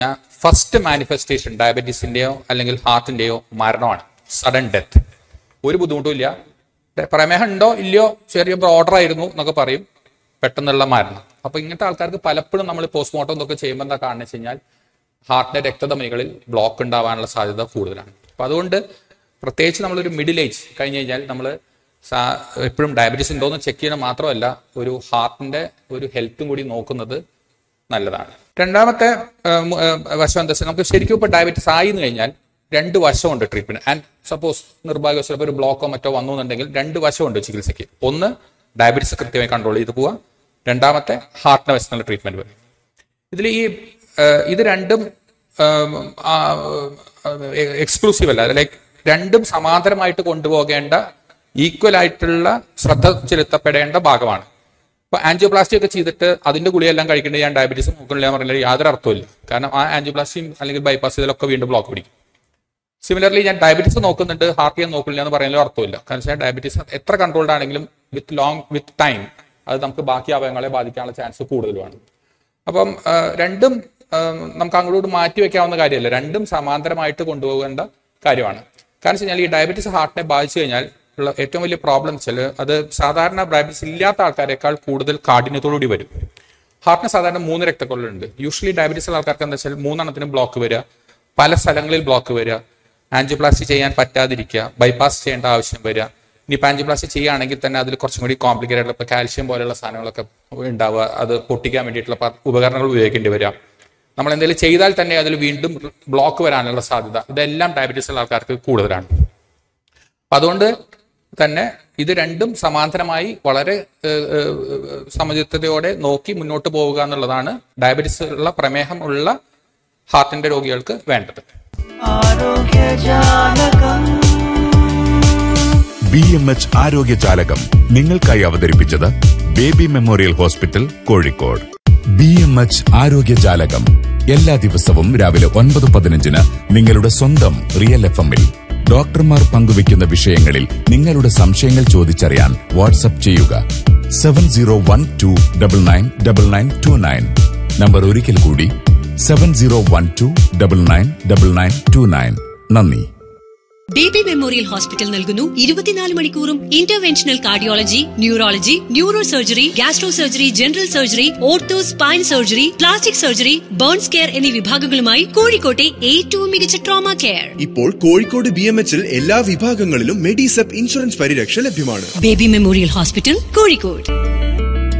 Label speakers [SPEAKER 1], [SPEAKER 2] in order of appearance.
[SPEAKER 1] first manifestation ഡയബറ്റീസിന്റെയോ അല്ലെങ്കിൽ ഹാർട്ടിന്റെയോ മരണമാണ് sudden death ഒരു ബുദ്ധിമുട്ടും ഇല്ല ഡെ- പ്രമേഹം ഉണ്ടോ ഇല്ലയോ ചെറിയ ബ്രോഡർ ആയിരുന്നു എന്നൊക്കെ പറയും പെട്ടെന്നുള്ള മരണം അപ്പൊ ഇങ്ങനത്തെ ആൾക്കാർക്ക് പലപ്പോഴും നമ്മൾ പോസ്റ്റ്മോർട്ടം ഇതൊക്കെ ചെയ്യുമ്പോൾ എന്താ കാണുന്നത് വെച്ച് കഴിഞ്ഞാൽ ഹാർട്ടിന്റെ രക്തധമനികളിൽ ബ്ലോക്ക് ഉണ്ടാവാനുള്ള സാധ്യത കൂടുതലാണ് അപ്പൊ അതുകൊണ്ട് പ്രത്യേകിച്ച് നമ്മളൊരു മിഡിൽ ഏജ് കഴിഞ്ഞ് കഴിഞ്ഞാൽ നമ്മൾ എപ്പോഴും ഡയബറ്റീസ് ഉണ്ടോ എന്ന് ചെക്ക് ചെയ്യണം മാത്രമല്ല ഒരു ഹാർട്ടിന്റെ ഒരു ഹെൽത്തും കൂടി നോക്കുന്നത് നല്ലതാണ് രണ്ടാമത്തെ ആ, മു- ആ, വശം എന്താ വെച്ചാൽ നമുക്ക് ശരിക്കും ഇപ്പൊ ഡയബറ്റീസ് ആയി എന്ന് കഴിഞ്ഞാൽ രണ്ട് വശമുണ്ട് ട്രീറ്റ്മെന്റ് ആൻഡ് സപ്പോസ് നിർഭാഗ്യവശാൽ ഇപ്പൊ ഒരു ബ്ലോക്കോ മറ്റോ വന്നു എന്നുണ്ടെങ്കിൽ രണ്ട് വശമുണ്ട് ചികിത്സയ്ക്ക് ഒന്ന് ഡയബറ്റീസ് കൃത്യമായി കൺട്രോൾ ചെയ്ത് പോവുക രണ്ടാമത്തെ ഹാർട്ടിനെ വെച്ചുള്ള ട്രീറ്റ്മെന്റ് വരും ഇതിൽ ഈ ആ, ഇത് രണ്ടും എക്സ്ക്ലൂസീവ് അല്ല ലൈക്ക് രണ്ടും സമാന്തരമായിട്ട് കൊണ്ടുപോകേണ്ട ഈക്വൽ ആയിട്ടുള്ള ശ്രദ്ധ ചെലുത്തപ്പെടേണ്ട ഭാഗമാണ് ഇപ്പൊ ആൻജിയോപ്ലാസ്റ്റി ഒക്കെ ചെയ്തിട്ട് അതിന്റെ ഗുളിയെല്ലാം കഴിക്കേണ്ടത് ഞാൻ ഡയബറ്റീസ് നോക്കണില്ല എന്ന് പറഞ്ഞാൽ യാതൊരു അർത്ഥമില്ല കാരണം ആ ആൻജിയോപ്ലാസ്റ്റിയും അല്ലെങ്കിൽ ബൈപ്പാസ് ഇതിലൊക്കെ വീണ്ടും ബ്ലോക്ക് പിടിക്കും സിമിലർലി ഞാൻ ഡയബറ്റീസ് നോക്കുന്നുണ്ട് ഹാർട്ട് ചെയ്യാൻ നോക്കില്ല എന്ന് പറയുന്നതിലും അർത്ഥമില്ല കാരണം വെച്ചാൽ ഡയബറ്റീസ് എത്ര കൺട്രോൾഡ് ആണെങ്കിലും വിത്ത് ലോങ് വിത്ത് ടൈം അത് നമുക്ക് ബാക്കി അവയവങ്ങളെ ബാധിക്കാനുള്ള ചാൻസ് കൂടുതലുമാണ് അപ്പം ആ, രണ്ടും ആ, നമുക്ക് അങ്ങോട്ട് മാറ്റി വെക്കാവുന്ന കാര്യമല്ല രണ്ടും സമാന്തരമായിട്ട് കൊണ്ടുപോകേണ്ട കാര്യമാണ് കാരണം വെച്ച് കഴിഞ്ഞാൽ ഈ ഡയബറ്റീസ് ഹാർട്ടിനെ ബാധിച്ചു കഴിഞ്ഞാൽ ഉള്ള ഏറ്റവും വലിയ പ്രോബ്ലം വെച്ചാൽ അത് സാധാരണ ഡയബറ്റീസ് ഇല്ലാത്ത ആൾക്കാരെക്കാൾ കൂടുതൽ കാഠിന്യത്തോടുകൂടി വരും ഹാർട്ടിന് സാധാരണ മൂന്ന് രക്തക്കൊള്ളുണ്ട് യൂഷ്വലി ഡയബറ്റീസ് ഉള്ള ആൾക്കാർക്ക് എന്താ വെച്ചാൽ മൂന്നെണ്ണത്തിന് ബ്ലോക്ക് വരിക പല സ്ഥലങ്ങളിൽ ബ്ലോക്ക് വരിക ആൻജിയോപ്ലാസ്റ്റി ചെയ്യാൻ പറ്റാതിരിക്കുക ബൈപ്പാസ് ചെയ്യേണ്ട ആവശ്യം വരിക ഇനിയിപ്പോൾ ആൻജിയോപ്ലാസ്റ്റി ചെയ്യുകയാണെങ്കിൽ തന്നെ അതിൽ കുറച്ചും കൂടി കോംപ്ലിക്കേറ്റഡ് ആയിട്ടുള്ള ഇപ്പോൾ കാൽഷ്യം പോലെയുള്ള സാധനങ്ങളൊക്കെ ഉണ്ടാവുക അത് പൊട്ടിക്കാൻ വേണ്ടിയിട്ടുള്ള പ- ഉപകരണങ്ങൾ ഉപയോഗിക്കേണ്ടി വരിക നമ്മൾ എന്തെങ്കിലും ചെയ്താൽ തന്നെ അതിൽ വീണ്ടും ബ്ലോക്ക് വരാനുള്ള സാധ്യത ഇതെല്ലാം ഡയബറ്റീസ് ഉള്ള ആൾക്കാർക്ക് കൂടുതലാണ് അപ്പൊ അതുകൊണ്ട് തന്നെ ഇത് രണ്ടും സമാന്തരമായി വളരെ ഏഹ്, ഏഹ്, സമചിത്തതയോടെ നോക്കി മുന്നോട്ട് പോവുക എന്നുള്ളതാണ് ഡയബറ്റീസ് ഉള്ള പ്രമേഹം ഉള്ള ഹാർട്ടിന്റെ രോഗികൾക്ക് വേണ്ടത്
[SPEAKER 2] ബി എം എച്ച് ആരോഗ്യ ജാലകം നിങ്ങൾക്കായി അവതരിപ്പിച്ചത് baby memorial hospital Kozhikode B M H ആരോഗ്യ ജാലകം എല്ലാ ദിവസവും രാവിലെ ഒൻപത് പതിനഞ്ചിന് നിങ്ങളുടെ സ്വന്തം റിയൽ എഫ് എമ്മിൽ ഡോക്ടർമാർ പങ്കുവയ്ക്കുന്ന വിഷയങ്ങളിൽ നിങ്ങളുടെ സംശയങ്ങൾ ചോദിച്ചറിയാൻ വാട്സപ്പ് ചെയ്യുക seven zero one two double nine double nine two nine number ഒരിക്കൽ കൂടി seven zero one two double nine double nine two nine നന്ദി
[SPEAKER 3] ബേബി മെമ്മോറിയൽ ഹോസ്പിറ്റൽ നൽകുന്നു ഇരുപത്തിനാല് മണിക്കൂറും interventional cardiology neurology neuro surgery gastro surgery general surgery ortho spine surgery plastic surgery burns care എന്നീ വിഭാഗങ്ങളുമായി കോഴിക്കോട്ടെ ഏറ്റവും മികച്ച ട്രോമ കെയർ
[SPEAKER 4] ഇപ്പോൾ കോഴിക്കോട് ബി എം എച്ചിൽ എല്ലാ വിഭാഗങ്ങളിലും മെഡിസെപ്പ് ഇൻഷുറൻസ് പരിരക്ഷ ലഭ്യമാണ്
[SPEAKER 3] ബേബി മെമ്മോറിയൽ ഹോസ്പിറ്റൽ കോഴിക്കോട്